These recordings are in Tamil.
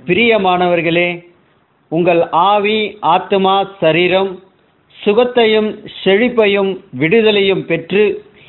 பிரியமானவர்களே உங்கள் ஆவி ஆத்துமா சரீரம் சுகத்தையும் செழிப்பையும் விடுதலையும் பெற்று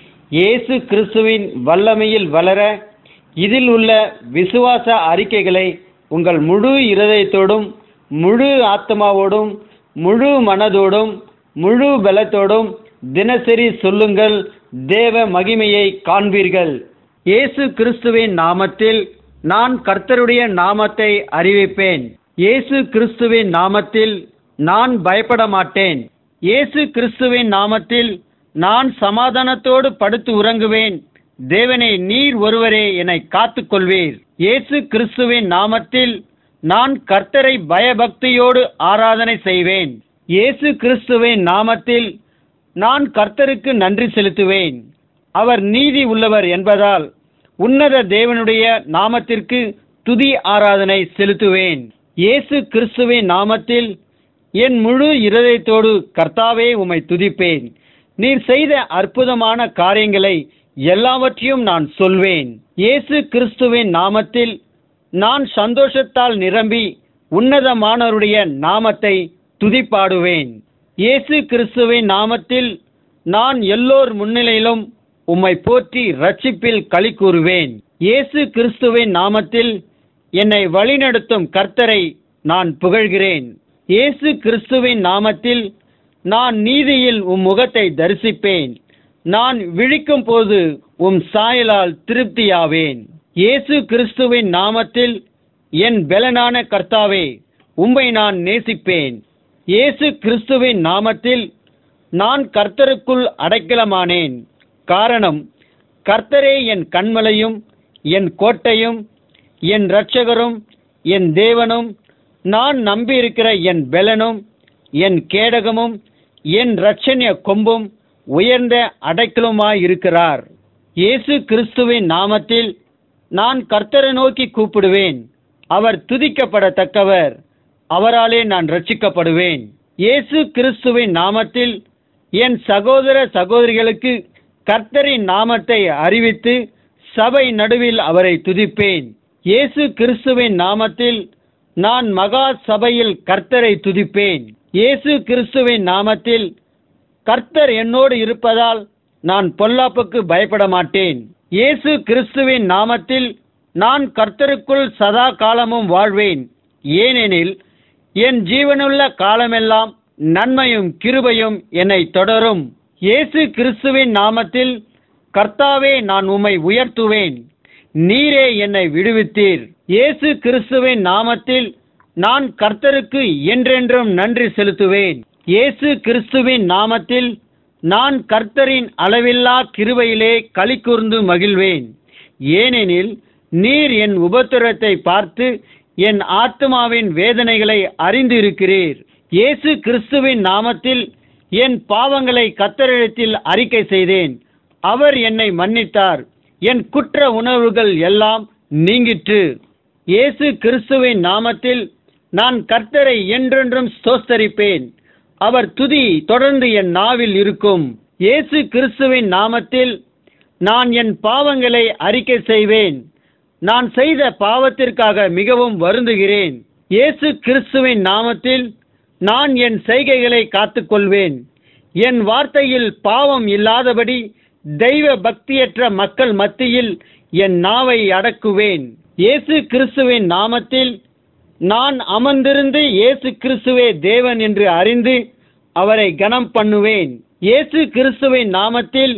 இயேசு கிறிஸ்துவின் வல்லமையில் வளர இதில் உள்ள விசுவாச அறிக்கைகளை உங்கள் முழு இருதயத்தோடும் முழு ஆத்மாவோடும் முழு மனதோடும் முழு பலத்தோடும் தினசரி சொல்லுங்கள் தேவ மகிமையை காண்பீர்கள் இயேசு கிறிஸ்துவின் நாமத்தில் நான் கர்த்தருடைய நாமத்தை அறிவிப்பேன் இயேசு கிறிஸ்துவின் நாமத்தில் நான் பயப்பட மாட்டேன் இயேசு கிறிஸ்துவின் நாமத்தில் நான் சமாதானத்தோடு படுத்து உறங்குவேன் தேவனே நீர் ஒருவரே என்னை காத்துக்கொள்வீர் இயேசு கிறிஸ்துவின் நாமத்தில் நான் கர்த்தரை பயபக்தியோடு ஆராதனை செய்வேன் இயேசு கிறிஸ்துவின் நாமத்தில் நான் கர்த்தருக்கு நன்றி செலுத்துவேன் அவர் நீதி உள்ளவர் என்பதால் உன்னத தேவனுடைய நாமத்திற்கு துதி ஆராதனை செலுத்துவேன் இயேசு கிறிஸ்துவின் நாமத்தில் என் முழு இருதயத்தோடு கர்த்தாவே உம்மை துதிப்பேன் நீர் செய்த அற்புதமான காரியங்களை எல்லாவற்றையும் நான் சொல்வேன் இயேசு கிறிஸ்துவின் நாமத்தில் நான் சந்தோஷத்தால் நிரம்பி உன்னதமானவருடைய நாமத்தை துதிப்பாடுவேன் இயேசு கிறிஸ்துவின் நாமத்தில் நான் எல்லோர் முன்னிலையிலும் உம்மை போற்றி ரட்சிப்பில் களி கூறுவேன் இயேசு கிறிஸ்துவின் நாமத்தில் என்னை வழிநடத்தும் கர்த்தரை நான் புகழ்கிறேன் இயேசு கிறிஸ்துவின் நாமத்தில் நான் நீதியில் உம் முகத்தை தரிசிப்பேன் நான் விழிக்கும் போது உம் சாயலால் திருப்தியாவேன் இயேசு கிறிஸ்துவின் நாமத்தில் என் பெலனான கர்த்தாவே உம்மை நான் நேசிப்பேன் இயேசு கிறிஸ்துவின் நாமத்தில் நான் கர்த்தருக்குள் அடைக்கலமானேன் காரணம் கர்த்தரே என் கண்மலையும் என் கோட்டையும் என் இரட்சகரும் என் தேவனும் நான் நம்பியிருக்கிற என் பெலனும் என் கேடகமும் என் இரட்சணிய கொம்பும் உயர்ந்த அடைக்கலுமாயிருக்கிறார் இயேசு கிறிஸ்துவின் நாமத்தில் நான் கர்த்தரை நோக்கி கூப்பிடுவேன் அவர் துதிக்கப்படத்தக்கவர் அவராலே நான் ரட்சிக்கப்படுவேன் இயேசு கிறிஸ்துவின் நாமத்தில் என் சகோதர சகோதரிகளுக்கு கர்த்தரின் நாமத்தை அறிவித்து சபை நடுவில் அவரை துதிப்பேன் இயேசு கிறிஸ்துவின் நாமத்தில் நான் மகா சபையில் கர்த்தரை துதிப்பேன் இயேசு கிறிஸ்துவின் நாமத்தில் கர்த்தர் என்னோடு இருப்பதால் நான் பொல்லாப்புக்கு பயப்பட மாட்டேன் இயேசு கிறிஸ்துவின் நாமத்தில் நான் கர்த்தருக்குள் சதா காலமும் வாழ்வேன் ஏனெனில் என் ஜீவனுள்ள காலமெல்லாம் நன்மையும் கிருபையும் என்னை தொடரும் இயேசு கிறிஸ்துவின் நாமத்தில் கர்த்தாவே நான் உம்மை உயர்த்துவேன் நீரே என்னை விடுவித்தீர் இயேசு கிறிஸ்துவின் நாமத்தில் நான் கர்த்தருக்கு என்றென்றும் நன்றி செலுத்துவேன் இயேசு கிறிஸ்துவின் நாமத்தில் நான் கர்த்தரின் அளவில்லா கிருபையிலே களி கூர்ந்து மகிழ்வேன் ஏனெனில் நீர் என் உபத்திரத்தை பார்த்து என் ஆத்மாவின் வேதனைகளை அறிந்து இருக்கிறீர் இயேசு கிறிஸ்துவின் நாமத்தில் என் பாவங்களை கத்தரிடத்தில் அறிக்கை செய்தேன் அவர் என்னை மன்னித்தார் என் குற்ற உணர்வுகள் எல்லாம் நீங்கிற்று இயேசு கிறிஸ்துவின் நாமத்தில் நான் கர்த்தரை என்றென்றும் ஸ்தோஸ்தரிப்பேன் அவர் துதி தொடர்ந்து என் நாவில் இருக்கும் இயேசு கிறிஸ்துவின் நாமத்தில் நான் என் பாவங்களை அறிக்கை செய்வேன் நான் செய்த பாவத்திற்காக மிகவும் வருந்துகிறேன் இயேசு கிறிஸ்துவின் நாமத்தில் நான் என் செய்கைகளை காத்துக்கொள்வேன் என் வார்த்தையில் பாவம் இல்லாதபடி தெய்வ பக்தியற்ற மக்கள் மத்தியில் என் நாவை அடக்குவேன் இயேசு கிறிஸ்துவின் நாமத்தில் நான் அமர்ந்திருந்து இயேசு கிறிஸ்துவே தேவன் என்று அறிந்து அவரை கனம் பண்ணுவேன் இயேசு கிறிஸ்துவின் நாமத்தில்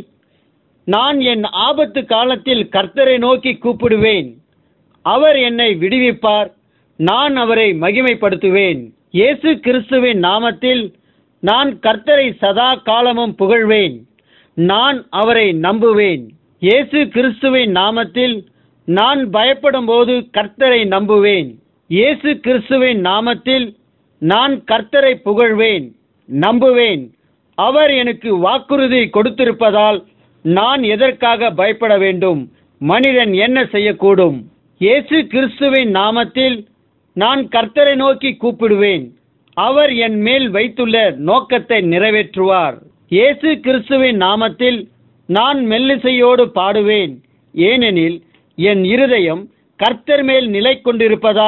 நான் என் ஆபத்து காலத்தில் கர்த்தரை நோக்கி கூப்பிடுவேன் அவர் என்னை விடுவிப்பார் நான் அவரை மகிமைப்படுத்துவேன் இயேசு கிறிஸ்துவின் நாமத்தில் நான் கர்த்தரை சதா காலமும் புகழ்வேன் நான் அவரை நம்புவேன் இயேசு கிறிஸ்துவின் நாமத்தில் நான் பயப்படும் போது கர்த்தரை நம்புவேன் இயேசு கிறிஸ்துவின் நாமத்தில் நான் கர்த்தரை புகழ்வேன் நம்புவேன் அவர் எனக்கு வாக்குறுதி கொடுத்திருப்பதால் நான் எதற்காக பயப்பட வேண்டும் மனிதன் என்ன செய்யக்கூடும் இயேசு கிறிஸ்துவின் நாமத்தில் நான் கர்த்தரை நோக்கி கூப்பிடுவேன் அவர் என் மேல் வைத்துள்ள நோக்கத்தை நிறைவேற்றுவார் இயேசு கிறிஸ்துவின் நாமத்தில் நான் மெல்லிசையோடு பாடுவேன் ஏனெனில் என் இருதயம் கர்த்தர் மேல் நிலை கொண்டிருப்பதால்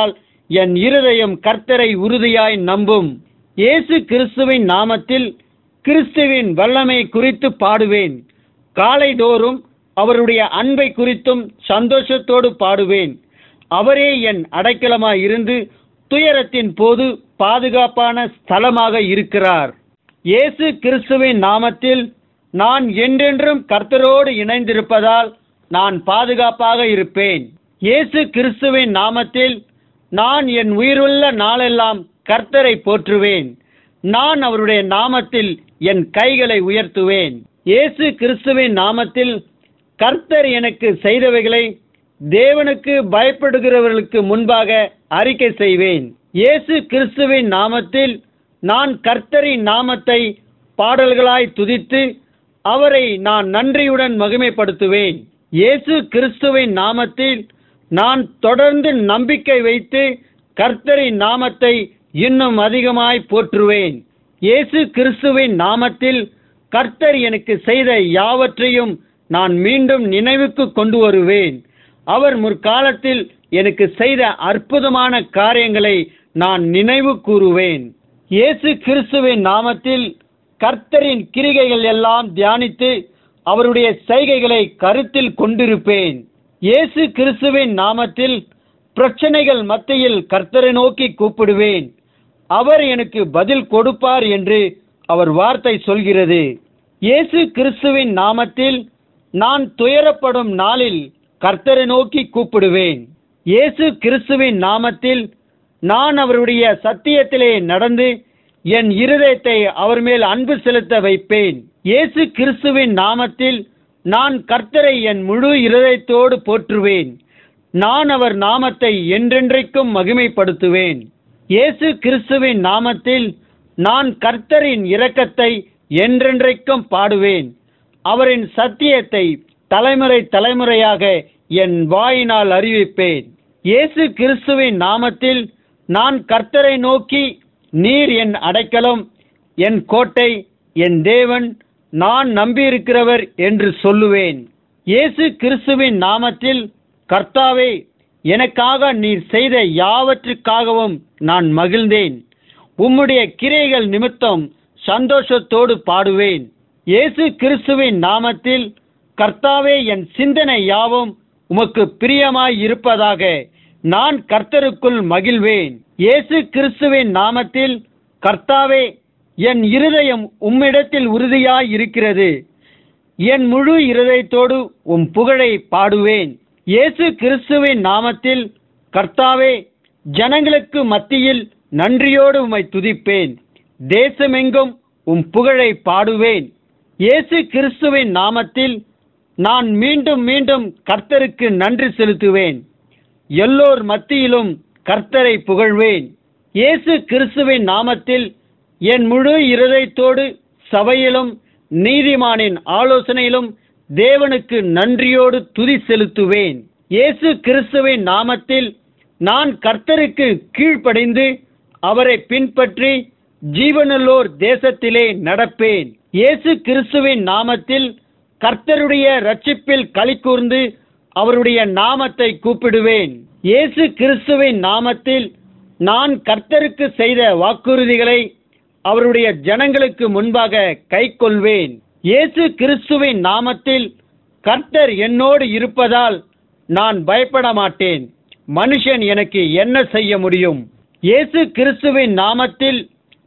என் இருதயம் கர்த்தரை உறுதியாய் நம்பும் இயேசு கிறிஸ்துவின் நாமத்தில் கிறிஸ்துவின் வல்லமை குறித்து பாடுவேன் காலைதோறும் அவருடைய அன்பை குறித்தும் சந்தோஷத்தோடு பாடுவேன் அவரே என் அடைக்கலமாய் இருந்து துயரத்தின் போது பாதுகாப்பான ஸ்தலமாக இருக்கிறார் இயேசு கிறிஸ்துவின் நாமத்தில் நான் என்றென்றும் கர்த்தரோடு இணைந்திருப்பதால் நான் பாதுகாப்பாக இருப்பேன் இயேசு கிறிஸ்துவின் நாமத்தில் நான் என் உயிருள்ள நாளெல்லாம் கர்த்தரை போற்றுவேன் நான் அவருடைய நாமத்தில் என் கைகளை உயர்த்துவேன் இயேசு கிறிஸ்துவின் நாமத்தில் கர்த்தர் எனக்கு செய்தவைகளை தேவனுக்கு பயப்படுகிறவர்களுக்கு முன்பாக அறிக்கை செய்வேன் இயேசு கிறிஸ்துவின் நாமத்தில் நான் கர்த்தரின் நாமத்தை பாடல்களாய் துதித்து அவரை நான் நன்றியுடன் மகிமைப்படுத்துவேன் இயேசு கிறிஸ்துவின் நாமத்தில் நான் தொடர்ந்து நம்பிக்கை வைத்து கர்த்தரின் நாமத்தை இன்னும் அதிகமாய் போற்றுவேன் இயேசு கிறிஸ்துவின் நாமத்தில் கர்த்தர் எனக்கு செய்த யாவற்றையும் நான் மீண்டும் நினைவுக்கு கொண்டு வருவேன் அவர் முற்காலத்தில் எனக்கு செய்த அற்புதமான காரியங்களை நான் நினைவு கூறுவேன் இயேசு கிறிஸ்துவின் நாமத்தில் கர்த்தரின் கிரிகைகள் எல்லாம் தியானித்து அவருடைய செய்கைகளை கருத்தில் கொண்டிருப்பேன் இயேசு கிறிஸ்துவின் நாமத்தில் பிரச்சனைகள் மத்தியில் கர்த்தரை நோக்கி கூப்பிடுவேன் அவர் எனக்கு பதில் கொடுப்பார் என்று அவர் வார்த்தை சொல்கிறது இயேசு கிறிஸ்துவின் நாமத்தில் நான் துயரப்படும் நாளில் கர்த்தரை நோக்கி கூப்பிடுவேன் இயேசு கிறிஸ்துவின் நாமத்தில் நான் அவருடைய சத்தியத்திலே நடந்து என் இருதயத்தை அவர் மேல் அன்பு செலுத்த வைப்பேன் இயேசு கிறிஸ்துவின் நாமத்தில் நான் கர்த்தரை என் முழு இருதயத்தோடு போற்றுவேன் நான் அவர் நாமத்தை என்றென்றைக்கும் மகிமைப்படுத்துவேன் இயேசு கிறிஸ்துவின் நாமத்தில் நான் கர்த்தரின் இரக்கத்தை என்றென்றைக்கும் பாடுவேன் அவரின் சத்தியத்தை தலைமுறை தலைமுறையாக என் வாயினால் அறிவிப்பேன் இயேசு கிறிஸ்துவின் நாமத்தில் நான் கர்த்தரை நோக்கி நீர் என் அடைக்கலம் என் கோட்டை என் தேவன் நான் நம்பியிருக்கிறவர் என்று சொல்லுவேன் இயேசு கிறிஸ்துவின் நாமத்தில் கர்த்தாவே எனக்காக நீர் செய்த யாவற்றுக்காகவும் நான் மகிழ்ந்தேன் உம்முடைய கிரைகள் நிமித்தம் சந்தோஷத்தோடு பாடுவேன் இயேசு கிறிஸ்துவின் நாமத்தில் கர்த்தாவே என் சிந்தனை யாவும் உமக்கு பிரியமாய் இருப்பதாக நான் கர்த்தருக்குள் மகிழ்வேன் இயேசு கிறிஸ்துவின் நாமத்தில் கர்த்தாவே என் இருதயம் உம்மிடத்தில் உறுதியாய் இருக்கிறது என் முழு இருதயத்தோடு உம் புகழை பாடுவேன் இயேசு கிறிஸ்துவின் நாமத்தில் கர்த்தாவே ஜனங்களுக்கு மத்தியில் நன்றியோடு உம்மை துதிப்பேன் தேசமெங்கும் உம் புகழை பாடுவேன் இயேசு கிறிஸ்துவின் நாமத்தில் நான் மீண்டும் மீண்டும் கர்த்தருக்கு நன்றி செலுத்துவேன் எல்லோர் மத்தியிலும் கர்த்தரை புகழ்வேன் இயேசு கிறிஸ்துவின் நாமத்தில் என் முழு இருதயத்தோடு சபையிலும் நீதிமானின் ஆலோசனையிலும் தேவனுக்கு நன்றியோடு துதி செலுத்துவேன் இயேசு கிறிஸ்துவின் நாமத்தில் நான் கர்த்தருக்கு கீழ்ப்படிந்து அவரை பின்பற்றி ஜீவனுள்ளோர் தேசத்திலே நடப்பேன் இயேசு கிறிஸ்துவின் நாமத்தில் கர்த்தருடைய ரட்சிப்பில் களிகூர்ந்து அவருடைய நாமத்தை கூப்பிடுவேன் இயேசு கிறிஸ்துவின் நாமத்தில் நான் கர்த்தருக்கு செய்த வாக்குறுதிகளை அவருடைய ஜனங்களுக்கு முன்பாக கைக்கொள்வேன் இயேசு கிறிஸ்துவின் நாமத்தில் கர்த்தர் என்னோடு இருப்பதால் நான் பயப்பட மாட்டேன் மனுஷன் எனக்கு என்ன செய்ய முடியும் இயேசு கிறிஸ்துவின் நாமத்தில்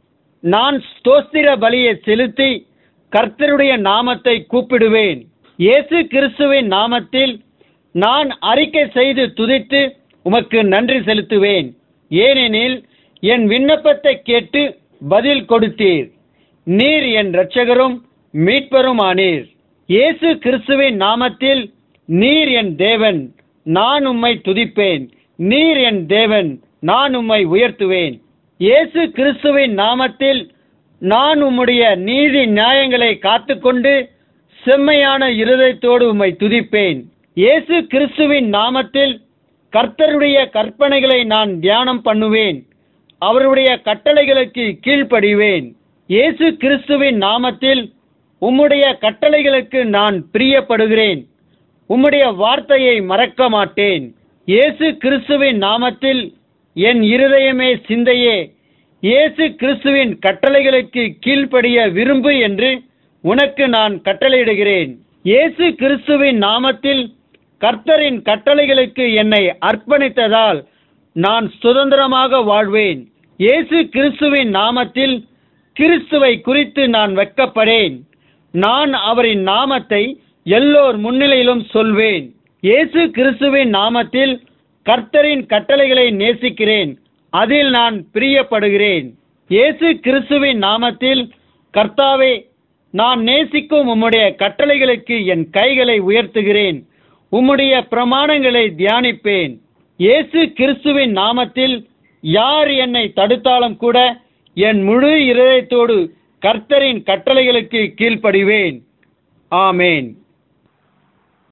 நான் ஸ்தோத்திர பலியை செலுத்தி கர்த்தருடைய நாமத்தை கூப்பிடுவேன் இயேசு கிறிஸ்துவின் நாமத்தில் நான் அறிக்கை செய்து துதித்து உமக்கு நன்றி செலுத்துவேன் ஏனெனில் என் விண்ணப்பத்தை கேட்டு பதில் கொடுத்தீர் நீர் என் இரட்சகரும் மீட்பரும் ஆனீர் இயேசு கிறிஸ்துவின் நாமத்தில் நீர் என் தேவன் நான் உம்மை துதிப்பேன் நீர் என் தேவன் நான் உம்மை உயர்த்துவேன் இயேசு கிறிஸ்துவின் நாமத்தில் நான் உம்முடைய நீதி நியாயங்களை காத்துக்கொண்டு செம்மையான இருதயத்தோடு உம்மை துதிப்பேன் இயேசு கிறிஸ்துவின் நாமத்தில் கர்த்தருடைய கற்பனைகளை நான் தியானம் பண்ணுவேன் அவருடைய கட்டளைகளுக்கு கீழ்ப்படிவேன் இயேசு கிறிஸ்துவின் நாமத்தில் உம்முடைய கட்டளைகளுக்கு நான் பிரியப்படுகிறேன் உம்முடைய வார்த்தையை மறக்க மாட்டேன் இயேசு கிறிஸ்துவின் நாமத்தில் என் இருதயமே சிந்தையே இயேசு கிறிஸ்துவின் கட்டளைகளுக்கு கீழ்ப்படிய விரும்பு என்று உனக்கு நான் கட்டளையிடுகிறேன் இயேசு கிறிஸ்துவின் நாமத்தில் கர்த்தரின் கட்டளைகளுக்கு என்னை அர்ப்பணித்ததால் நான் சுதந்திரமாக வாழ்வேன் இயேசு கிறிஸ்துவின் நாமத்தில் கிறிஸ்துவை குறித்து நான் வெட்கப்படேன் நான் அவரின் நாமத்தை எல்லோர் முன்னிலையிலும் சொல்வேன் இயேசு கிறிஸ்துவின் நாமத்தில் கர்த்தரின் கட்டளைகளை நேசிக்கிறேன் அதில் நான் பிரியப்படுகிறேன் இயேசு கிறிஸ்துவின் நாமத்தில் கர்த்தாவே நான் நேசிக்கும் உம்முடைய கட்டளைகளுக்கு என் கைகளை உயர்த்துகிறேன் உம்முடைய பிரமாணங்களை தியானிப்பேன் இயேசு கிறிஸ்துவின் நாமத்தில் யார் என்னை தடுத்தாலும் கூட என் முழு இருதயத்தோடு கர்த்தரின் கட்டளைகளுக்கு கீழ்ப்படிவேன் ஆமேன்